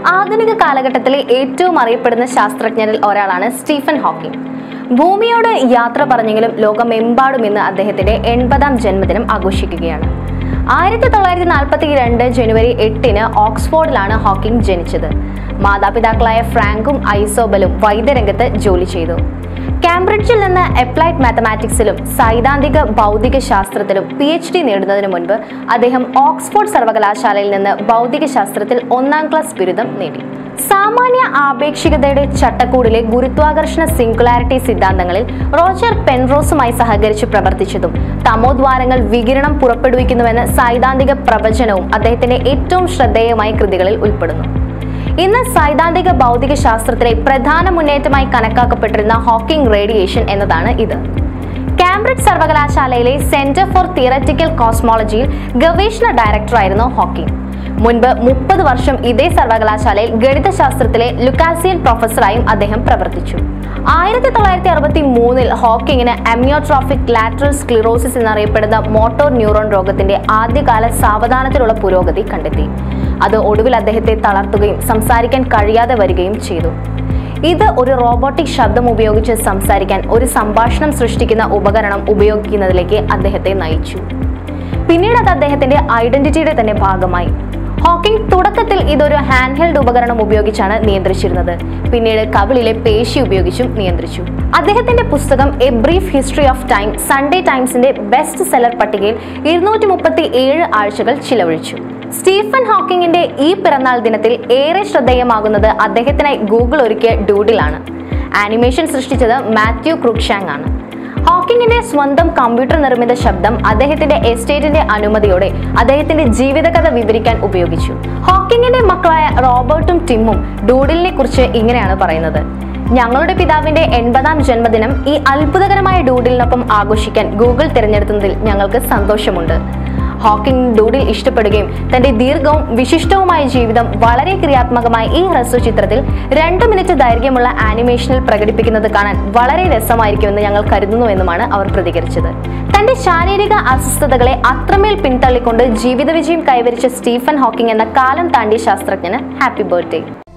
ആധുനിക കാലഘട്ടത്തിലെ ഏറ്റവും അറിയപ്പെടുന്ന ശാസ്ത്രജ്ഞരിൽ ഒരാളാണ് സ്റ്റീഫൻ ഹോക്കിംഗ് ഭൂമിയോട് യാത്ര പറഞ്ഞെങ്കിലും ലോകമെമ്പാടും ഇന്ന് അദ്ദേഹത്തിന്റെ എൺപതാം ജന്മദിനം ആഘോഷിക്കുകയാണ് ആയിരത്തി തൊള്ളായിരത്തി നാൽപ്പത്തി രണ്ട് ജനുവരി എട്ടിന് ഓക്സ്ഫോർഡിലാണ് ഹോക്കിംഗ് ജനിച്ചത് മാതാപിതാക്കളായ ഫ്രാങ്കും ഐസോബലും വൈദ്യരംഗത്ത് ജോലി ചെയ്തു കാംബ്രിഡ്ജിൽ നിന്ന് അപ്ലൈഡ് മാത്തമാറ്റിക്സിലും സൈദ്ധാന്തിക ഭൗതിക ശാസ്ത്രത്തിലും പി എച്ച് ഡി നേടുന്നതിന് മുൻപ് അദ്ദേഹം ഓക്സ്ഫോർഡ് സർവകലാശാലയിൽ നിന്ന് ഭൗതിക ശാസ്ത്രത്തിൽ ഒന്നാം ക്ലാസ് ബിരുദം നേടി സാമാന്യ ആപേക്ഷികതയുടെ ചട്ടക്കൂടിലെ ഗുരുത്വാകർഷണ സിംഗുലാരിറ്റി സിദ്ധാന്തങ്ങളിൽ റോജർ പെൻറോസുമായി സഹകരിച്ച് പ്രവർത്തിച്ചതും തമോദ്വാരങ്ങൾ വികിരണം പുറപ്പെടുവിക്കുന്നുവെന്ന സൈദ്ധാന്തിക പ്രവചനവും അദ്ദേഹത്തിന്റെ ഏറ്റവും ശ്രദ്ധേയമായ കൃതികളിൽ ഉൾപ്പെടുന്നു ഇന്ന് സൈദ്ധാന്തിക ഭൗതിക ശാസ്ത്രത്തിലെ പ്രധാന മുന്നേറ്റമായി കണക്കാക്കപ്പെട്ടിരുന്ന ഹോക്കിംഗ് റേഡിയേഷൻ എന്നതാണ് ഇത് കാംബ്രിഡ്ജ് സർവകലാശാലയിലെ സെന്റർ ഫോർ തിയററ്റിക്കൽ കോസ്മോളജിയിൽ ഗവേഷണ ഡയറക്ടറായിരുന്നു ഹോക്കിംഗ് മുൻപ് മുപ്പത് വർഷം ഇതേ സർവകലാശാലയിൽ ഗണിതശാസ്ത്രത്തിലെ ലുക്കാസിയൻ പ്രൊഫസറായും അദ്ദേഹം പ്രവർത്തിച്ചു ആയിരത്തി തൊള്ളായിരത്തി അറുപത്തി മൂന്നിൽ ഹോക്കിങ്ങിന് അമ്യോട്രോഫിക് ലാറ്ററൽ സ്ക്ലിറോസിസ് എന്നറിയപ്പെടുന്ന മോട്ടോർ ന്യൂറോൺ രോഗത്തിന്റെ ആദ്യകാല സാവധാനത്തിലുള്ള പുരോഗതി കണ്ടെത്തി അത് ഒടുവിൽ അദ്ദേഹത്തെ തളർത്തുകയും സംസാരിക്കാൻ കഴിയാതെ വരികയും ചെയ്തു ഇത് ഒരു റോബോട്ടിക് ശബ്ദം ഉപയോഗിച്ച് സംസാരിക്കാൻ ഒരു സംഭാഷണം സൃഷ്ടിക്കുന്ന ഉപകരണം ഉപയോഗിക്കുന്നതിലേക്ക് അദ്ദേഹത്തെ നയിച്ചു പിന്നീട് അത് അദ്ദേഹത്തിന്റെ ഐഡന്റിറ്റിയുടെ തന്നെ ഭാഗമായി ഹോക്കിംഗ് തുടക്കത്തിൽ ഇതൊരു ഹാൻഡ് ഹെൽഡ് ഉപകരണം ഉപയോഗിച്ചാണ് നിയന്ത്രിച്ചിരുന്നത് പിന്നീട് കവിളിലെ പേശി ഉപയോഗിച്ചും നിയന്ത്രിച്ചു അദ്ദേഹത്തിന്റെ പുസ്തകം a brief history of time Sunday ടൈംസിന്റെ ബെസ്റ്റ് സെല്ലർ പട്ടികയിൽ ഇരുന്നൂറ്റി മുപ്പത്തി ഏഴ് ആഴ്ചകൾ ചിലവഴിച്ചു സ്റ്റീഫൻ ഹോക്കിങ്ങിന്റെ ഈ പിറന്നാൾ ദിനത്തിൽ ഏറെ ശ്രദ്ധേയമാകുന്നത് അദ്ദേഹത്തിനായി ഗൂഗിൾ ഒരുക്കിയ ഡൂഡിലാണ് ആനിമേഷൻ സൃഷ്ടിച്ചത് മാത്യു ക്രുക്ഷാങ് ആണ് ഹോക്കിങ്ങിന്റെ സ്വന്തം കമ്പ്യൂട്ടർ നിർമ്മിത ശബ്ദം അദ്ദേഹത്തിന്റെ എസ്റ്റേറ്റിന്റെ അനുമതിയോടെ അദ്ദേഹത്തിന്റെ ജീവിതകഥ വിവരിക്കാൻ ഉപയോഗിച്ചു ഹോക്കിങ്ങിന്റെ മക്കളായ റോബർട്ടും ടിമ്മും ഡൂഡിലിനെ കുറിച്ച് ഇങ്ങനെയാണ് പറയുന്നത് ഞങ്ങളുടെ പിതാവിന്റെ എൺപതാം ജന്മദിനം ഈ അത്ഭുതകരമായ ഡൂഡിലിനൊപ്പം ആഘോഷിക്കാൻ ഗൂഗിൾ തിരഞ്ഞെടുത്തതിൽ ഞങ്ങൾക്ക് സന്തോഷമുണ്ട് ഹോക്കിംഗ് ഡൂഡിൽ ഇഷ്ടപ്പെടുകയും തന്റെ ദീർഘവും വിശിഷ്ടവുമായ ജീവിതം വളരെ ക്രിയാത്മകമായ ഈ ഹ്രസ്വ ചിത്രത്തിൽ രണ്ട് മിനിറ്റ് ദൈർഘ്യമുള്ള ആനിമേഷനിൽ പ്രകടിപ്പിക്കുന്നത് കാണാൻ വളരെ രസമായിരിക്കുമെന്ന് ഞങ്ങൾ കരുതുന്നുവെന്നുമാണ് അവർ പ്രതികരിച്ചത് തന്റെ ശാരീരിക അസ്വസ്ഥതകളെ അത്രമേൽ പിന്തള്ളിക്കൊണ്ട് ജീവിത വിജയം കൈവരിച്ച സ്റ്റീഫൻ ഹോക്കിംഗ് എന്ന കാലം താണ്ടിയ ശാസ്ത്രജ്ഞന് ഹാപ്പി ബർത്ത്ഡേ